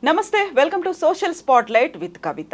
నమస్తే welcome to social spotlight with Kavitha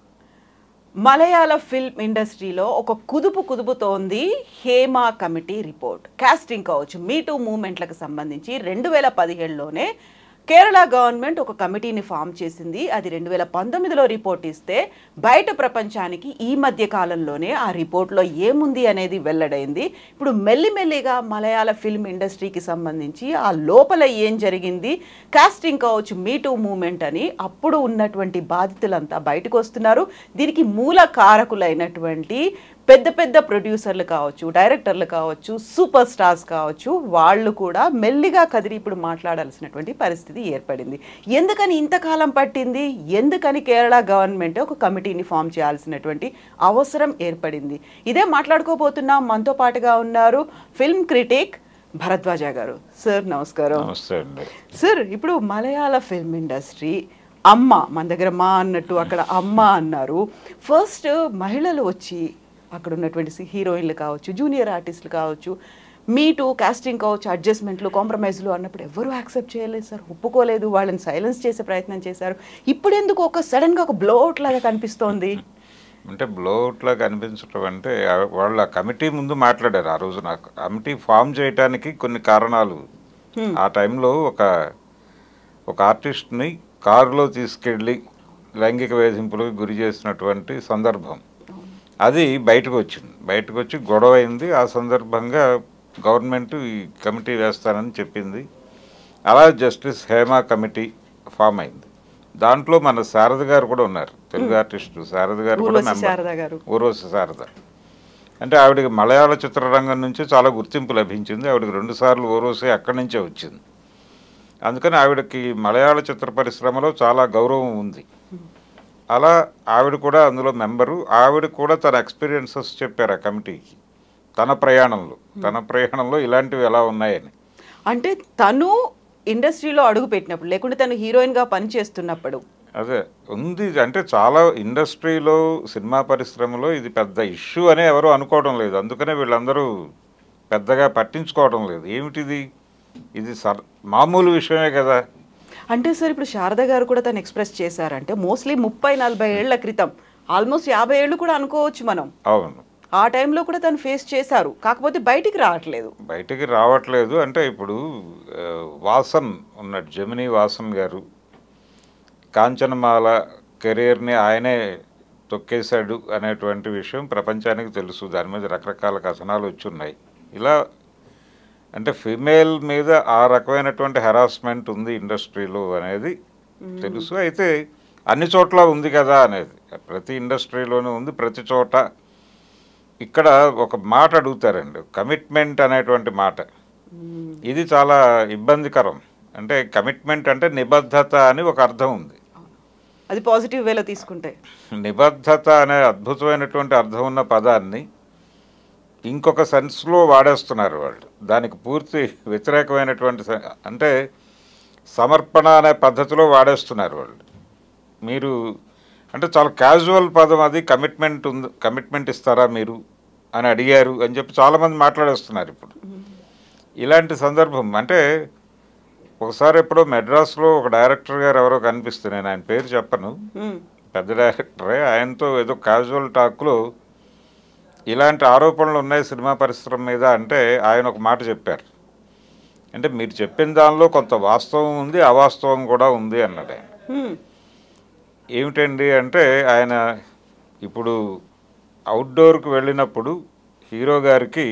Malayalam film ఇండస్ట్రీలో ఒక కుదుపు కుదుపుతోంది Hema committee report casting couch me too మూమెంట్లకు సంబంధించి రెండు వేల పదిహేడులోనే కేరళ గవర్నమెంట్ ఒక కమిటీని ఫామ్ చేసింది అది రెండు వేల పంతొమ్మిదిలో రిపోర్ట్ ఇస్తే బయట ప్రపంచానికి ఈ మధ్య కాలంలోనే ఆ రిపోర్ట్లో ఏముంది అనేది వెల్లడైంది ఇప్పుడు మెల్లిమెల్లిగా మలయాళ ఫిల్మ్ ఇండస్ట్రీకి సంబంధించి ఆ లోపల ఏం జరిగింది కాస్టింగ్ కౌచ్ మీటూ మూమెంట్ అని అప్పుడు ఉన్నటువంటి బాధితులంతా బయటకు వస్తున్నారు దీనికి మూల కారకులైనటువంటి పెద్ద పెద్ద ప్రొడ్యూసర్లు కావచ్చు డైరెక్టర్లు కావచ్చు సూపర్ స్టార్స్ కావచ్చు వాళ్ళు కూడా మెల్లిగా కదిరి ఇప్పుడు మాట్లాడాల్సినటువంటి పరిస్థితి ఏర్పడింది ఎందుకని ఇంతకాలం పట్టింది ఎందుకని కేరళ గవర్నమెంట్ ఒక కమిటీని ఫామ్ చేయాల్సినటువంటి అవసరం ఏర్పడింది ఇదే మాట్లాడుకోబోతున్నాం మనతో పాటుగా ఉన్నారు ఫిల్మ్ క్రిటిక్ భరద్వాజ గారు సార్ నమస్కారం నమస్తే అండి సార్ ఇప్పుడు మలయాళ ఫిల్మ్ ఇండస్ట్రీ అమ్మ మన దగ్గర మా అన్నట్టు అక్కడ అమ్మ అన్నారు ఫస్ట్ మహిళలు వచ్చి అక్కడ ఉన్నటువంటి సి- హీరోయిన్లు కావచ్చు జూనియర్ ఆర్టిస్టులు కావచ్చు మీటు కాస్టింగ్ కావచ్చు అడ్జస్ట్మెంట్లు కాంప్రమైజ్లు అన్నప్పుడు ఎవరు యాక్సెప్ట్ చేయలేదు సార్ ఒప్పుకోలేదు వాళ్ళని సైలెన్స్ చేసే ప్రయత్నం చేశారు ఇప్పుడు ఎందుకు ఒక సడన్గా ఒక బ్లోఅవుట్ లాగా కనిపిస్తోంది అంటే బ్లోఅవుట్లా కనిపించడం అంటే ఆ- వాళ్ళ కమిటీ ముందు మాట్లాడారు ఆ రోజు నాకు కమిటీ ఫామ్ చేయడానికి కొన్ని కారణాలు ఆ టైంలో ఒక ఒక ఆర్టిస్ట్ని కారులో తీసుకెళ్ళి లైంగిక వేధింపులకు గురి చేసినటువంటి సందర్భం అది బయటకు వచ్చింది బయటకు వచ్చి గొడవ అయింది ఆ సందర్భంగా గవర్నమెంట్ ఈ కమిటీ వేస్తానని చెప్పింది అలా జస్టిస్ హేమా కమిటీ ఫామ్ అయింది దాంట్లో మన శారద గారు కూడా ఉన్నారు తెలుగు ఆర్టిస్టు శారద గారు కూడా ఊర్వశి member. శారద గారు. ఊర్వశి శారద అంటే ఆవిడకి మలయాళ చిత్రరంగం నుంచి చాలా గుర్తింపు లభించింది ఆవిడకి రెండు సార్లు ఊర్వశి అక్కడి నుంచే వచ్చింది అందుకని ఆవిడకి మలయాళ చిత్ర పరిశ్రమలో చాలా గౌరవం ఉంది అలా ఆవిడ కూడా అందులో మెంబరు ఆవిడ కూడా తన ఎక్స్పీరియన్సెస్ చెప్పారు ఆ కమిటీకి తన ప్రయాణంలో తన ప్రయాణంలో ఇలాంటివి ఎలా ఉన్నాయని అంటే తను ఇండస్ట్రీలో అడుగు పెట్టినప్పుడు లేకుంటే తను హీరోయిన్గా పనిచేస్తున్నప్పుడు అదే ఉంది అంటే చాలా ఇండస్ట్రీలో సినిమా పరిశ్రమలో ఇది పెద్ద ఇష్యూ అనే ఎవరు అనుకోవడం లేదు అందుకనే వీళ్ళందరూ పెద్దగా పట్టించుకోవడం లేదు ఏమిటిది ఇది సర్ మామూలు విషయమే కదా అంటే సార్ ఇప్పుడు శారద గారు కూడా తను ఎక్స్ప్రెస్ చేశారంటే మోస్ట్లీ ముప్పై నలభై ఏళ్ల క్రితం ఆల్మోస్ట్ యాభై ఏళ్ళు కూడా అనుకోవచ్చు మనం అవును ఆ టైంలో కూడా తను ఫేస్ చేశారు కాకపోతే బయటికి రావట్లేదు బయటికి రావట్లేదు అంటే ఇప్పుడు ఆ, వాసన్ ఉన్నాడు జమినీ వాసన్ గారు కాంచనమాల కెరీర్ని ఆయనే తొక్కేశాడు అనేటువంటి విషయం ప్రపంచానికి తెలుసు దాని మీద రకరకాల కథనాలు వచ్చున్నాయి ఇలా అంటే ఫిమేల్ మీద ఆ రకమైనటువంటి హెరాస్మెంట్ ఉంది ఇండస్ట్రీలో అనేది తెలుసు అయితే అన్ని చోట్ల ఉంది కదా అనేది ప్రతి ఇండస్ట్రీలోనూ ఉంది ప్రతి చోట ఇక్కడ ఒక మాట అడుగుతారండి కమిట్మెంట్ అనేటువంటి మాట ఇది చాలా ఇబ్బందికరం అంటే కమిట్మెంట్ అంటే నిబద్ధత అని ఒక అర్థం ఉంది అది పాజిటివ్ వేలో తీసుకుంటే నిబద్ధత అనే అద్భుతమైనటువంటి అర్థం ఉన్న పదాన్ని ఇంకొక సెన్స్లో వాడేస్తున్నారు వాళ్ళు దానికి పూర్తి వ్యతిరేకమైనటువంటి సె- అంటే సమర్పణ అనే పద్ధతిలో వాడేస్తున్నారు వాళ్ళు మీరు అంటే చాలా క్యాజువల్ పదం అది కమిట్మెంట్ ఉంది కమిట్మెంట్ ఇస్తారా మీరు అని అడిగారు అని చెప్పి చాలామంది మాట్లాడేస్తున్నారు ఇప్పుడు ఇలాంటి సందర్భం అంటే ఒకసారి ఎప్పుడో మెడ్రాస్లో ఒక డైరెక్టర్ గారు ఎవరో కనిపిస్తే నేను ఆయన పేరు చెప్పను మ్మ్. పెద్ద డైరెక్టరే ఆయనతో ఏదో క్యాజువల్ టాక్లో ఇలాంటి ఆరోపణలు ఉన్నాయి సినిమా పరిశ్రమ మీద అంటే ఆయన ఒక మాట చెప్పారు అంటే మీరు చెప్పిన దానిలో కొంత వాస్తవం ఉంది అవాస్తవం కూడా ఉంది అన్నాడు ఆయన మ్మ్. ఏమిటండి అంటే ఆయన ఇప్పుడు అవుట్డోర్కి వెళ్ళినప్పుడు హీరో గారికి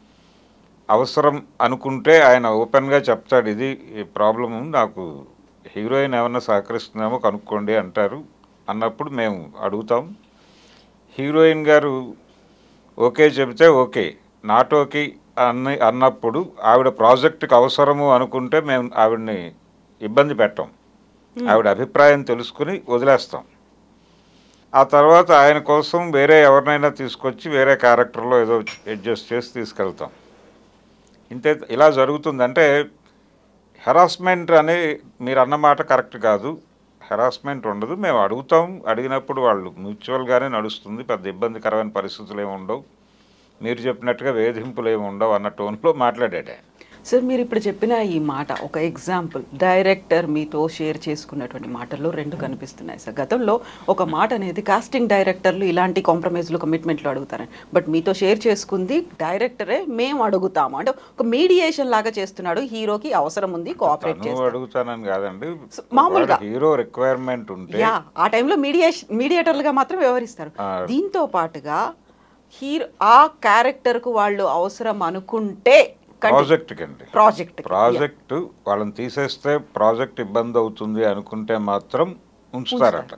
అవసరం అనుకుంటే ఆయన ఓపెన్గా చెప్తాడు ఇది ప్రాబ్లము నాకు హీరోయిన్ ఏమన్నా సహకరిస్తుందేమో కనుక్కోండి అంటారు అన్నప్పుడు మేము అడుగుతాం హీరోయిన్ గారు ఓకే చెబితే ఓకే నాట్ ఓకే అన్ని అన్నప్పుడు ఆవిడ ప్రాజెక్టుకి అవసరము అనుకుంటే మేము ఆవిడని ఇబ్బంది పెట్టాం ఆవిడ అభిప్రాయం తెలుసుకుని వదిలేస్తాం ఆ తర్వాత ఆయన కోసం వేరే ఎవరినైనా తీసుకొచ్చి వేరే క్యారెక్టర్లో ఏదో అడ్జస్ట్ చేసి తీసుకెళ్తాం ఇంతే ఇలా జరుగుతుందంటే హెరాస్మెంట్ అని మీరు అన్నమాట కరెక్ట్ కాదు హెరాస్మెంట్ ఉండదు మేము అడుగుతాం అడిగినప్పుడు వాళ్ళు మ్యూచువల్గానే నడుస్తుంది పెద్ద ఇబ్బందికరమైన పరిస్థితులు ఏమి ఉండవు మీరు చెప్పినట్టుగా వేధింపులు ఏమి ఉండవు అన్న టోన్లో మాట్లాడాడు ఆయన. సార్ మీరు ఇప్పుడు చెప్పిన ఈ మాట ఒక ఎగ్జాంపుల్ డైరెక్టర్ మీతో షేర్ చేసుకున్నటువంటి మాటల్లో రెండు కనిపిస్తున్నాయి సార్ గతంలో ఒక మాట అనేది కాస్టింగ్ డైరెక్టర్లు ఇలాంటి కాంప్రమైజ్లు కమిట్మెంట్లు అడుగుతారని బట్ మీతో షేర్ చేసుకుంది డైరెక్టరే మేము అడుగుతాము అంటే ఒక మీడియేషన్ లాగా చేస్తున్నాడు హీరోకి అవసరం ఉంది కోఆపరేట్ తను చేస్తాడు అడుగుతానని కాదండి So, మామూలుగా. హీరో రిక్వైర్మెంట్ ఉంటే యా ఆ టైంలో మీడియేషన్ మీడియేటర్లుగా మాత్రం వ్యవహరిస్తారు ఆ. దీంతో పాటుగా హీరో ఆ క్యారెక్టర్కు వాళ్ళు అవసరం అనుకుంటే ప్రాజెక్ట్ కండి ప్రాజెక్ట్ ప్రాజెక్టు వాళ్ళని తీసేస్తే ప్రాజెక్ట్ ఇబ్బంది అవుతుంది అనుకుంటే మాత్రం ఉంచుతారట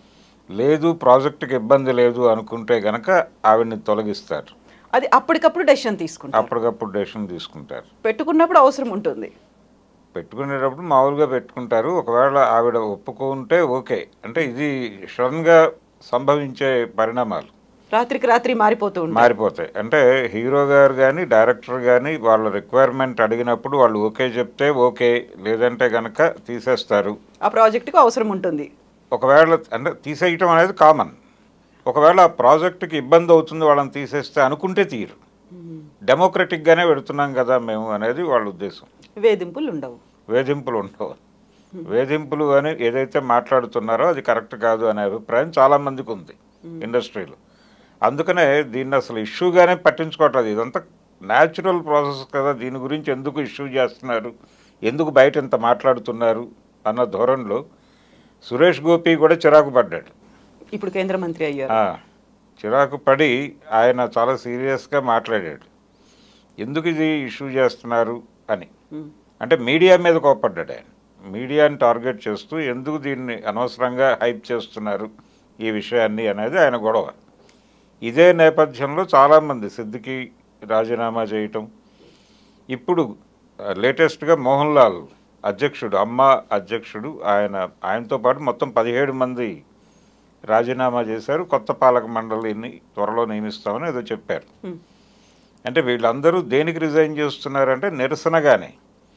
లేదు ప్రాజెక్టుకి ఇబ్బంది లేదు అనుకుంటే గనక ఆవిడ్ని తొలగిస్తారు అది అప్పటికప్పుడు డెసిషన్ తీసుకుంటారు అప్పటికప్పుడు డెసిషన్ తీసుకుంటారు పెట్టుకున్నప్పుడు అవసరం ఉంటుంది పెట్టుకునేటప్పుడు మామూలుగా పెట్టుకుంటారు ఒకవేళ ఆవిడ ఒప్పుకుంటే ఓకే అంటే ఇది సడన్గా సంభవించే పరిణామాలు రాత్రికి రాత్రి మారిపోతూ ఉంటాయి మారిపోతాయి అంటే హీరో గారు కానీ డైరెక్టర్ కానీ వాళ్ళ రిక్వైర్మెంట్ అడిగినప్పుడు వాళ్ళు ఓకే చెప్తే ఓకే లేదంటే గనక తీసేస్తారు ఆ ప్రాజెక్టుకు అవసరం ఉంటుంది ఒకవేళ అంటే తీసేయటం అనేది కామన్ ఒకవేళ ఆ ప్రాజెక్టుకి ఇబ్బంది అవుతుంది వాళ్ళని తీసేస్తే అనుకుంటే తీరు డెమోక్రటిక్గానే పెడుతున్నాం కదా మేము అనేది వాళ్ళ ఉద్దేశం వేధింపులు ఉండవు వేధింపులు ఉండవు వేధింపులు అని ఏదైతే మాట్లాడుతున్నారో అది కరెక్ట్ కాదు అనే అభిప్రాయం చాలామందికి ఉంది ఇండస్ట్రీలో అందుకనే దీన్ని అసలు ఇష్యూగానే పట్టించుకోవట్లేదు ఇదంతా న్యాచురల్ ప్రాసెస్ కదా దీని గురించి ఎందుకు ఇష్యూ చేస్తున్నారు ఎందుకు బయట ఇంత మాట్లాడుతున్నారు అన్న ధోరణిలో సురేష్ గోపి కూడా చిరాకు పడ్డాడు ఇప్పుడు కేంద్ర మంత్రి అయ్యారు ఆ, చిరాకు పడి ఆయన చాలా సీరియస్గా మాట్లాడాడు ఎందుకు ఇది ఇష్యూ చేస్తున్నారు అని ఉమ్. అంటే మీడియా మీద కోపడ్డాడు ఆయన మీడియాని టార్గెట్ చేస్తూ ఎందుకు దీన్ని అనవసరంగా హైప్ చేస్తున్నారు ఈ విషయాన్ని అనేది ఆయన గొడవ ఇదే నేపథ్యంలో చాలామంది సిద్దికి రాజీనామా చేయటం ఇప్పుడు లేటెస్ట్గా మోహన్ లాల్ అధ్యక్షుడు అమ్మ అధ్యక్షుడు ఆయన ఆయనతో పాటు మొత్తం పదిహేడు మంది రాజీనామా చేశారు కొత్త పాలక మండలిని త్వరలో నియమిస్తామని ఏదో చెప్పారు ఉమ్. అంటే వీళ్ళందరూ దేనికి రిజైన్ చేస్తున్నారంటే నిరసనగానే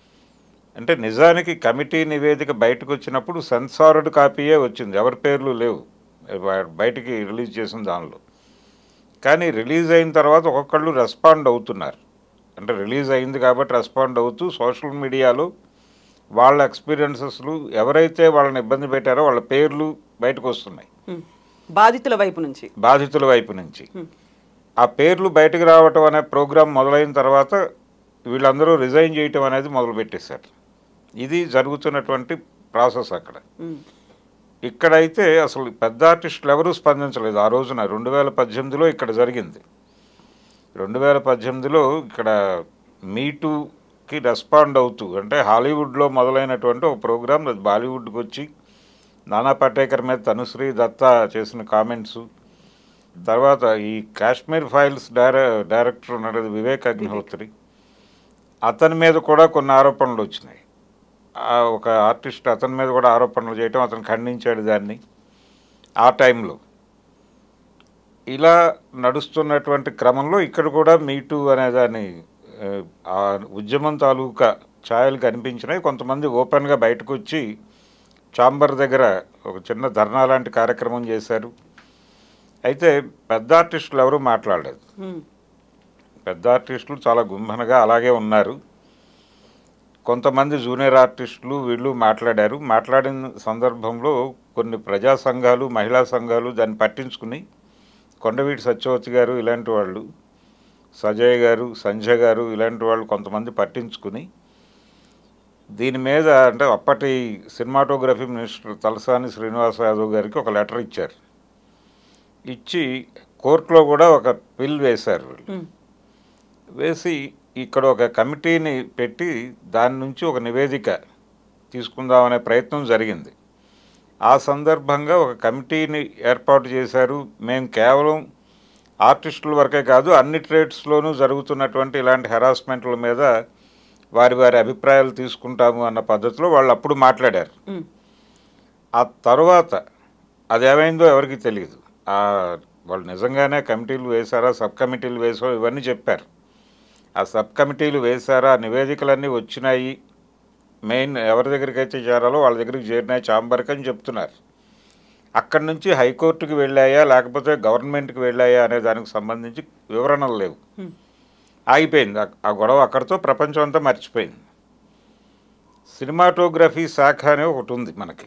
అంటే నిజానికి కమిటీ నివేదిక బయటకు వచ్చినప్పుడు సెన్సార్డ్ కాపీయే వచ్చింది ఎవరి పేర్లు లేవు బ- బయటికి రిలీజ్ చేసిన దానిలో కానీ రిలీజ్ అయిన తర్వాత ఒక్కొక్కళ్ళు రెస్పాండ్ అవుతున్నారు అంటే రిలీజ్ అయింది కాబట్టి రెస్పాండ్ అవుతూ సోషల్ మీడియాలో వాళ్ళ ఎక్స్పీరియన్సెస్లు ఎవరైతే వాళ్ళని ఇబ్బంది పెట్టారో వాళ్ళ పేర్లు బయటకు వస్తున్నాయి ఉమ్. బాధితుల వైపు నుంచి బాధితుల వైపు నుంచి ఉమ్. ఆ పేర్లు బయటకు రావటం అనే ప్రోగ్రాం మొదలైన తర్వాత వీళ్ళందరూ రిజైన్ చేయటం అనేది మొదలు పెట్టేశారు ఇది జరుగుతున్నటువంటి ప్రాసెస్ అక్కడ ఉమ్. ఇక్కడైతే అసలు పెద్ద ఆర్టిస్టులు ఎవరూ స్పందించలేదు ఆ రోజున రెండు వేల పద్దెనిమిదిలో ఇక్కడ జరిగింది రెండు వేల పద్దెనిమిదిలో ఇక్కడ మీటూకి రెస్పాండ్ అవుతూ అంటే హాలీవుడ్లో మొదలైనటువంటి ఒక ప్రోగ్రామ్ అది బాలీవుడ్కి వచ్చి నానా పటేకర్ మీద తనుశ్రీ దత్తా చేసిన కామెంట్స్ తర్వాత ఈ కాశ్మీర్ ఫైల్స్ డైరె డైరెక్టర్ ఉన్నాడు అది వివేక్ అగ్నిహోత్రి అతని మీద కూడా కొన్ని ఆరోపణలు వచ్చినాయి ఆ ఒక ఆర్టిస్ట్ అతని మీద కూడా ఆరోపణలు చేయటం అతను ఖండించాడు దాన్ని ఆ టైంలో ఇలా నడుస్తున్నటువంటి క్రమంలో ఇక్కడ కూడా మీటు అనే దాన్ని ఆ, ఆ ఉద్యమం తాలూకా ఛాయలు కనిపించినాయి కొంతమంది ఓపెన్గా బయటకు వచ్చి చాంబర్ దగ్గర ఒక చిన్న ధర్నా లాంటి కార్యక్రమం చేశారు అయితే పెద్ద ఆర్టిస్టులు ఎవరూ మాట్లాడలేదు ఉమ్. పెద్ద ఆర్టిస్టులు చాలా గుంభనగా అలాగే ఉన్నారు కొంతమంది జూనియర్ ఆర్టిస్టులు వీళ్ళు మాట్లాడారు మాట్లాడిన సందర్భంలో కొన్ని ప్రజా సంఘాలు మహిళా సంఘాలు దాన్ని పట్టించుకుని కొండవీటి సత్యవతి గారు ఇలాంటి వాళ్ళు సజయ్ గారు సంజయ్ గారు ఇలాంటి వాళ్ళు కొంతమంది పట్టించుకుని దీని మీద అంటే అప్పటి సినిమాటోగ్రఫీ మినిస్టర్ తలసాని శ్రీనివాస యాదవ్ గారికి ఒక లెటర్ ఇచ్చారు ఇచ్చి కోర్టులో కూడా ఒక బిల్ వేశారు వీళ్ళు ఉమ్. వేసి ఇక్కడ ఒక కమిటీని పెట్టి దాని నుంచి ఒక నివేదిక తీసుకుందామనే ప్రయత్నం జరిగింది ఆ సందర్భంగా ఒక కమిటీని ఏర్పాటు చేశారు మేము కేవలం ఆర్టిస్టుల వరకే కాదు అన్ని ట్రేడ్స్లోనూ జరుగుతున్నటువంటి ఇలాంటి హెరాస్మెంట్ల మీద వారి వారి అభిప్రాయాలు తీసుకుంటాము అన్న పద్ధతిలో వాళ్ళు అప్పుడు మాట్లాడారు ఉమ్. ఆ తర్వాత అది ఏమైందో ఎవరికి తెలియదు ఆ వాళ్ళు నిజంగానే కమిటీలు వేశారా సబ్ కమిటీలు వేసారో ఇవన్నీ చెప్పారు ఆ సబ్ కమిటీలు వేశారా నివేదికలన్నీ వచ్చినాయి మెయిన్ ఎవరి దగ్గరికి అయితే చేరాలో వాళ్ళ దగ్గరికి చేరినాయి చాంబర్కి అని చెప్తున్నారు అక్కడి నుంచి హైకోర్టుకి వెళ్ళాయా లేకపోతే గవర్నమెంట్కి వెళ్ళాయా అనే దానికి సంబంధించి వివరణలు లేవు ఉమ్. ఆగిపోయింది ఆ- ఆ గొడవ అక్కడితో ప్రపంచం అంతా మర్చిపోయింది సినిమాటోగ్రఫీ శాఖ అనే ఒకటి ఉంది మనకి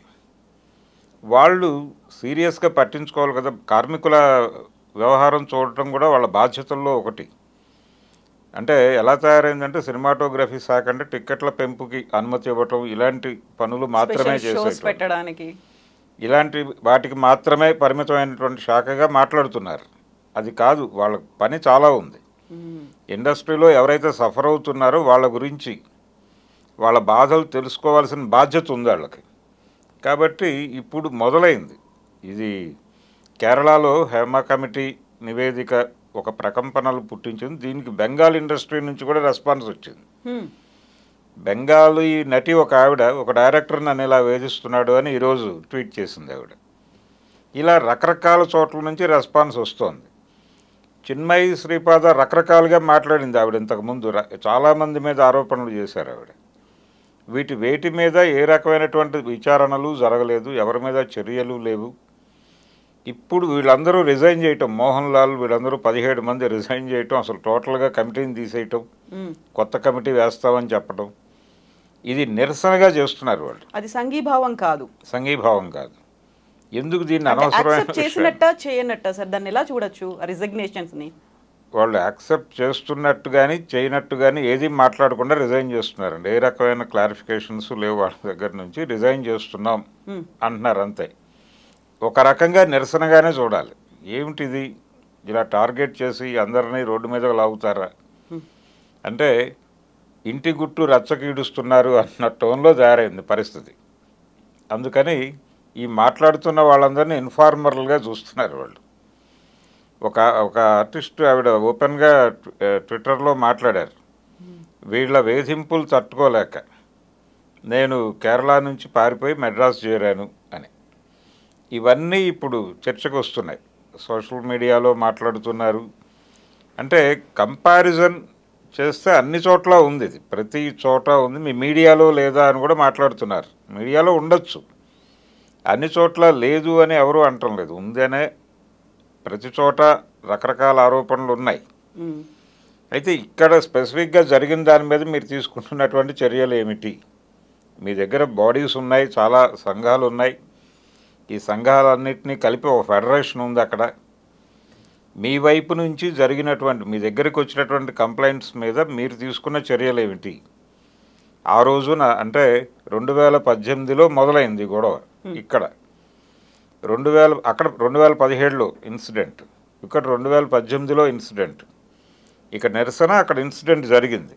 వాళ్ళు సీరియస్గా పట్టించుకోవాలి కదా కార్మికుల వ్యవహారం చూడటం కూడా వాళ్ళ బాధ్యతల్లో ఒకటి అంటే ఎలా తయారైందంటే సినిమాటోగ్రఫీ శాఖ అంటే టిక్కెట్ల పెంపుకి అనుమతి ఇవ్వటం ఇలాంటి పనులు మాత్రమే స్పెషల్ షోస్ చేసే పెట్టడానికి ఇలాంటి వాటికి మాత్రమే పరిమితమైనటువంటి శాఖగా మాట్లాడుతున్నారు అది కాదు వాళ్ళ పని చాలా ఉంది మ్మ్. ఇండస్ట్రీలో ఎవరైతే సఫర్ అవుతున్నారో వాళ్ళ గురించి వాళ్ళ బాధలు తెలుసుకోవాల్సిన బాధ్యత ఉంది వాళ్ళకి కాబట్టి ఇప్పుడు మొదలైంది ఇది కేరళలో హేమ కమిటీ నివేదిక ఒక ప్రకంపనలు పుట్టించింది దీనికి బెంగాల్ ఇండస్ట్రీ నుంచి కూడా రెస్పాన్స్ వచ్చింది మ్మ్. బెంగాలీ నటి ఒక ఆవిడ ఒక డైరెక్టర్ నన్ను ఇలా వేధిస్తున్నాడు అని ఈరోజు ట్వీట్ చేసింది ఆవిడ ఇలా రకరకాల చోట్ల నుంచి రెస్పాన్స్ వస్తోంది చిన్మయి శ్రీపాద రకరకాలుగా మాట్లాడింది ఆవిడ ఇంతకుముందు ర- చాలామంది మీద ఆరోపణలు చేశారు ఆవిడ వీటి వేటి మీద ఏ రకమైనటువంటి విచారణలు జరగలేదు ఎవరి మీద చర్యలు లేవు ఇప్పుడు వీళ్ళందరూ రిజైన్ చేయటం మోహన్ లాల్ వీళ్ళందరూ పదిహేడు మంది రిజైన్ చేయటం అసలు టోటల్గా కమిటీని తీసేయటం మ్మ్. కొత్త కమిటీ వేస్తామని చెప్పడం ఇది నిరసనగా చేస్తున్నారు వాళ్ళు అది సంఘీభావం కాదు సంఘీభావం కాదు ఎందుకు దీన్ని అంటే అనవసరమైన యాక్సెప్ట్ విషయం? చేసినట్ట చేయనట్ట సార్ దాన్ని ఎలా చూడొచ్చు రిజిగ్నేషన్స్ ని వాళ్ళు యాక్సెప్ట్ చేస్తున్నట్టు కానీ చేయనట్టు కానీ ఏది మాట్లాడకుండా రిజైన్ చేస్తున్నారండి ఏ రకమైన క్లారిఫికేషన్స్ లేవు వాళ్ళ దగ్గర నుంచి రిజైన్ చేస్తున్నాం మ్మ్. అంటున్నారు అంతే ఒక రకంగా నిరసనగానే చూడాలి ఏమిటిది ఇలా టార్గెట్ చేసి అందరినీ రోడ్డు మీదకి లాగుతారా Hmm. అంటే ఇంటి గుట్టు రచ్చకీడుస్తున్నారు అన్న టోన్లో తయారైంది పరిస్థితి అందుకని ఈ మాట్లాడుతున్న వాళ్ళందరినీ ఇన్ఫార్మర్లుగా చూస్తున్నారు వాళ్ళు ఒక ఒక ఆర్టిస్ట్ ఆవిడ ఓపెన్గా ట్వి- ట్విట్టర్లో మాట్లాడారు వీళ్ళ వేధింపులు తట్టుకోలేక నేను కేరళ నుంచి పారిపోయి మెడ్రాస్ చేరాను అని ఇవన్నీ ఇప్పుడు చర్చకు వస్తున్నాయి సోషల్ మీడియాలో మాట్లాడుతున్నారు అంటే కంపారిజన్ చేస్తే అన్ని చోట్ల ఉంది ఇది ప్రతి చోట ఉంది మీ మీడియాలో లేదా అని కూడా మాట్లాడుతున్నారు మీడియాలో ఉండొచ్చు అన్ని చోట్ల లేదు అని ఎవరు అంటం లేదు ఉంది అనే ప్రతి చోట రకరకాల ఆరోపణలు ఉన్నాయి మ్మ్. అయితే ఇక్కడ స్పెసిఫిక్గా జరిగిన దాని మీద మీరు తీసుకుంటున్నటువంటి చర్యలు ఏమిటి మీ దగ్గర బాడీస్ ఉన్నాయి చాలా సంఘాలు ఉన్నాయి ఈ సంఘాలన్నింటినీ కలిపి ఒక ఫెడరేషన్ ఉంది అక్కడ మీ వైపు నుంచి జరిగినటువంటి మీ దగ్గరికి వచ్చినటువంటి కంప్లైంట్స్ మీద మీరు తీసుకున్న చర్యలు ఏమిటి ఆ రోజున అంటే రెండు వేల పద్దెనిమిదిలో మొదలైంది ఈ గొడవ ఇక్కడ రెండు వేల అక్కడ రెండు వేల పదిహేడులో ఇన్సిడెంట్ ఇక్కడ రెండు వేల పద్దెనిమిదిలో ఇన్సిడెంట్ ఇక నిరసన అక్కడ ఇన్సిడెంట్ జరిగింది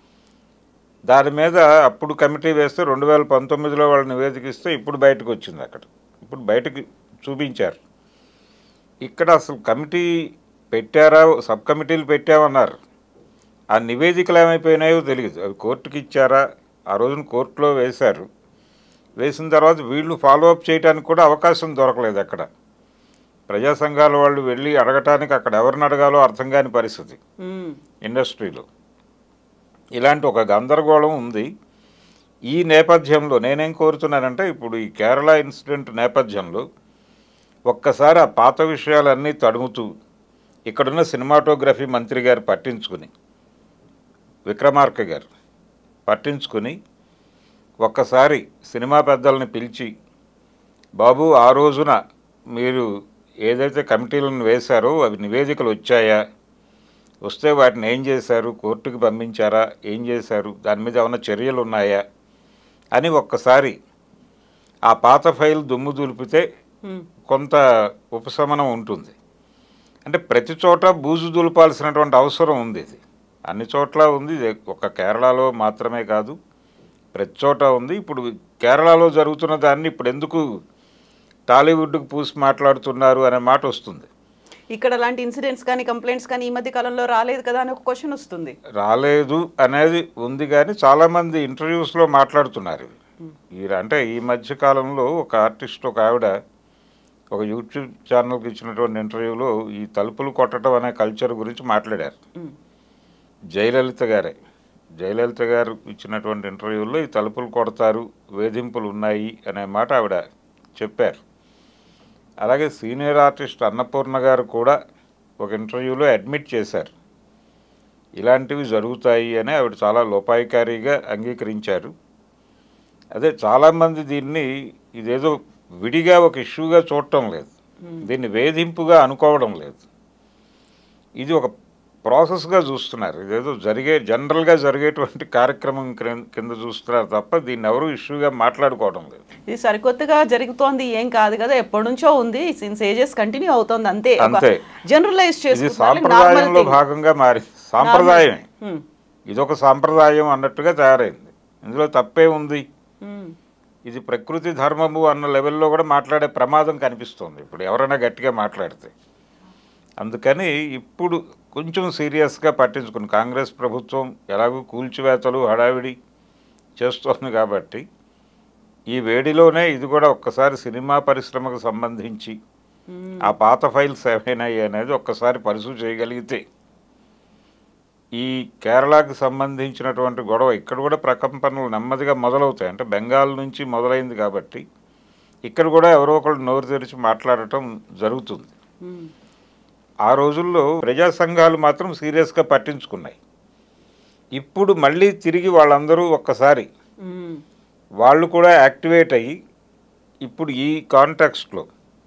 దాని మీద అప్పుడు కమిటీ వేస్తే రెండు వేల పంతొమ్మిదిలో వాళ్ళు నివేదిక ఇస్తే ఇప్పుడు బయటకు వచ్చింది అక్కడ ఇప్పుడు బయటకు చూపించారు ఇక్కడ అసలు కమిటీ పెట్టారా సబ్ కమిటీలు పెట్టామన్నారు ఆ నివేదికలు ఏమైపోయినాయో తెలియదు అవి కోర్టుకి ఇచ్చారా ఆ రోజున కోర్టులో వేశారు వేసిన తర్వాత వీళ్ళు ఫాలో అప్ చేయడానికి కూడా అవకాశం దొరకలేదు అక్కడ ప్రజా సంఘాల వాళ్ళు వెళ్ళి అడగటానికి అక్కడ ఎవరిని అడగాలో అర్థం కాని పరిస్థితి మ్మ్. ఇండస్ట్రీలో ఇలాంటి ఒక గందరగోళం ఉంది ఈ నేపథ్యంలో నేనేం కోరుతున్నానంటే ఇప్పుడు ఈ కేరళ ఇన్సిడెంట్ నేపథ్యంలో ఒక్కసారి ఆ పాత విషయాలన్నీ తడుముతూ ఇక్కడున్న సినిమాటోగ్రఫీ మంత్రి గారు పట్టించుకుని విక్రమార్క గారు పట్టించుకుని ఒక్కసారి సినిమా పెద్దల్ని పిలిచి బాబు ఆ రోజున మీరు ఏదైతే కమిటీలను వేశారో అవి నివేదికలు వచ్చాయా వస్తే వాటిని ఏం చేశారు కోర్టుకి పంపించారా ఏం చేశారు దాని మీద ఏమైనా చర్యలు ఉన్నాయా అని ఒక్కసారి ఆ పాత ఫైల్ దుమ్ము దులిపితే మ్మ్. కొంత ఉపశమనం ఉంటుంది అంటే ప్రతి చోట బూజు దులపాల్సినటువంటి అవసరం ఉంది ఇది అన్ని చోట్ల ఉంది ఇది ఒక కేరళలో మాత్రమే కాదు ప్రతి చోట ఉంది ఇప్పుడు కేరళలో జరుగుతున్న దాన్ని ఇప్పుడు ఎందుకు టాలీవుడ్కి పూసి మాట్లాడుతున్నారు అనే మాట వస్తుంది ఇక్కడ అలాంటి ఇన్సిడెంట్స్ కానీ కంప్లైంట్స్ కానీ ఈ మధ్య కాలంలో రాలేదు కదా అని ఒక క్వశ్చన్ వస్తుంది రాలేదు అనేది ఉంది కానీ చాలామంది ఇంటర్వ్యూస్లో మాట్లాడుతున్నారు ఈ అంటే ఈ మధ్య కాలంలో ఒక ఆర్టిస్ట్ ఒక ఆవిడ ఒక యూట్యూబ్ ఛానల్కి ఇచ్చినటువంటి ఇంటర్వ్యూలో ఈ తలుపులు కొట్టడం అనే కల్చర్ గురించి మాట్లాడారు మ్మ్. జయలలిత గారే జయలలిత గారు ఇచ్చినటువంటి ఇంటర్వ్యూలో ఈ తలుపులు కొడతారు వేధింపులు ఉన్నాయి అనే మాట ఆవిడ చెప్పారు అలాగే సీనియర్ ఆర్టిస్ట్ అన్నపూర్ణ గారు కూడా ఒక ఇంటర్వ్యూలో అడ్మిట్ చేశారు ఇలాంటివి జరుగుతాయి అని ఆవిడ చాలా లోపాయికారిగా అంగీకరించారు అదే చాలామంది దీన్ని ఇదేదో విడిగా ఒక ఇష్యూగా చూడటం లేదు దీన్ని వేధింపుగా అనుకోవడం లేదు ఇది ఒక ప్రాసెస్గా చూస్తున్నారు ఇదేదో జరిగే జనరల్గా జరిగేటువంటి కార్యక్రమం క్రిం- కింద చూస్తున్నారు తప్ప దీన్ని ఎవరు ఇష్యూగా మాట్లాడుకోవడం లేదు ఇది సరికొత్తగా జరుగుతోంది ఏం కాదు కదా ఎప్పటి నుంచో ఉంది సిన్స్ ఏజెస్ కంటిన్యూ అవుతోంది అంతే అంతే. జనరలైజ్ ఇది చేసుకుంటున్నారు సాంప్రదాయంలో భాగంగా మారి సాంప్రదాయమే ఇదొక సాంప్రదాయం అన్నట్టుగా తయారైంది ఇందులో తప్పే ఉంది ఇది ప్రకృతి ధర్మము అన్న లెవెల్లో కూడా మాట్లాడే ప్రమాదం కనిపిస్తుంది ఇప్పుడు ఎవరైనా గట్టిగా మాట్లాడితే అందుకని ఇప్పుడు కొంచెం సీరియస్గా పట్టించుకుని కాంగ్రెస్ ప్రభుత్వం ఎలాగూ కూల్చివేతలు హడావిడి చేస్తోంది కాబట్టి ఈ వేడిలోనే ఇది కూడా ఒక్కసారి సినిమా పరిశ్రమకు సంబంధించి ఆ పాత ఫైల్స్ ఏమైనాయి అనేది ఒక్కసారి పరిశీలి చేయగలిగితే ఈ కేరళకు సంబంధించినటువంటి గొడవ ఇక్కడ కూడా ప్రకంపనలు నెమ్మదిగా మొదలవుతాయి అంటే బెంగాల్ నుంచి మొదలైంది కాబట్టి ఇక్కడ కూడా ఎవరో ఒకళ్ళు నోరు తెరిచి మాట్లాడటం జరుగుతుంది ఆ రోజుల్లో ప్రజా సంఘాలు మాత్రం సీరియస్గా పట్టించుకున్నాయి ఇప్పుడు మళ్ళీ తిరిగి వాళ్ళందరూ ఒక్కసారి వాళ్ళు కూడా యాక్టివేట్ అయ్యి ఇప్పుడు ఈ కాంటెక్స్ట్లో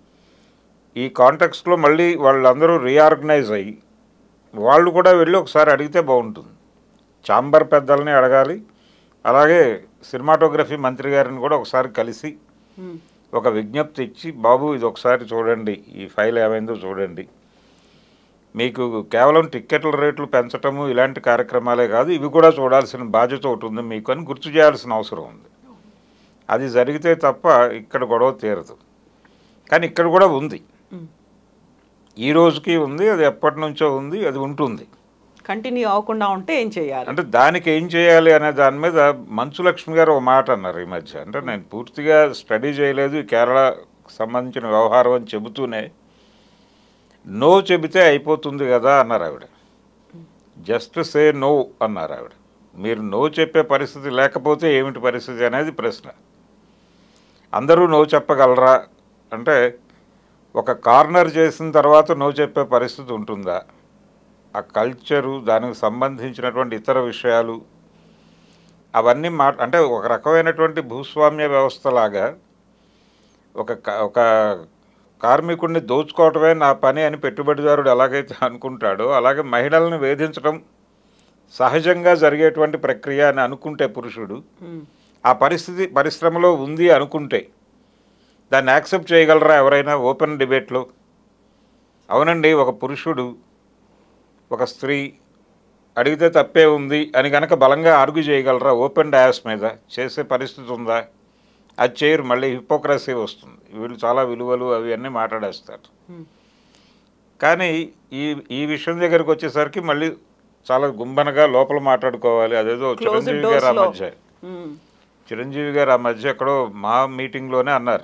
ఈ కాంటెక్స్ట్లో మళ్ళీ వాళ్ళందరూ రీఆర్గనైజ్ అయ్యి వాళ్ళు కూడా వెళ్ళి ఒకసారి అడిగితే బాగుంటుంది చాంబర్ పెద్దల్ని అడగాలి అలాగే సినిమాటోగ్రఫీ మంత్రి గారిని కూడా ఒకసారి కలిసి ఒక విజ్ఞప్తి ఇచ్చి బాబు ఇది ఒకసారి చూడండి ఈ ఫైల్ ఏమైందో చూడండి మీకు కేవలం టిక్కెట్ల రేట్లు పెంచటము ఇలాంటి కార్యక్రమాలే కాదు ఇవి కూడా చూడాల్సిన బాధ్యత ఒకటి ఉంది మీకు అని గుర్తు చేయాల్సిన అవసరం ఉంది అది జరిగితే తప్ప ఇక్కడ గొడవ తీరదు కానీ ఇక్కడ కూడా ఉంది ఈ రోజుకి ఉంది అది ఎప్పటి నుంచో ఉంది అది ఉంటుంది కంటిన్యూ అవ్వకుండా ఉంటే ఏం చేయాలి అంటే దానికి ఏం చేయాలి అనే దాని మీద మంచు లక్ష్మి గారు ఒక మాట అన్నారు ఈ మధ్య అంటే నేను పూర్తిగా స్టడీ చేయలేదు ఈ కేరళ సంబంధించిన వ్యవహారం అని చెబుతూనే నో చెబితే అయిపోతుంది కదా అన్నారు ఆవిడ జస్ట్ సే నో అన్నారు ఆవిడ మీరు నో చెప్పే పరిస్థితి లేకపోతే ఏమిటి పరిస్థితి అనేది ప్రశ్న అందరూ నో చెప్పగలరా అంటే ఒక కార్నర్ చేసిన తర్వాత నో చెప్పే పరిస్థితి ఉంటుందా ఆ కల్చరు దానికి సంబంధించినటువంటి ఇతర విషయాలు అవన్నీ మా అంటే ఒక రకమైనటువంటి భూస్వామ్య వ్యవస్థలాగా ఒక క- ఒక కార్మికుడిని దోచుకోవటమే నా పని అని పెట్టుబడిదారుడు ఎలాగైతే అనుకుంటాడో అలాగే మహిళల్ని వేధించడం సహజంగా జరిగేటువంటి ప్రక్రియ అని అనుకుంటే పురుషుడు ఉమ్. ఆ పరిస్థితి పరిశ్రమలో ఉంది అనుకుంటే దాన్ని యాక్సెప్ట్ చేయగలరా ఎవరైనా ఓపెన్ డిబేట్లో అవునండి ఒక పురుషుడు ఒక స్త్రీ అడిగితే తప్పే ఉంది అని కనుక బలంగా ఆర్గ్యూ చేయగలరా ఓపెన్ డయాస్ మీద చేసే పరిస్థితి ఉందా అది చేయరు మళ్ళీ హిపోక్రసీ వస్తుంది వీళ్ళు చాలా విలువలు అవి అన్నీ మాట్లాడేస్తారు ఉమ్. కానీ ఈ ఈ విషయం దగ్గరికి వచ్చేసరికి మళ్ళీ చాలా గుంబనగా లోపల మాట్లాడుకోవాలి అదేదో క్లోజ్ చిరంజీవి గారు ఆ డోర్స్ లో మధ్య ఉమ్. చిరంజీవి గారు ఆ మధ్య ఎక్కడో మా మీటింగ్లోనే అన్నారు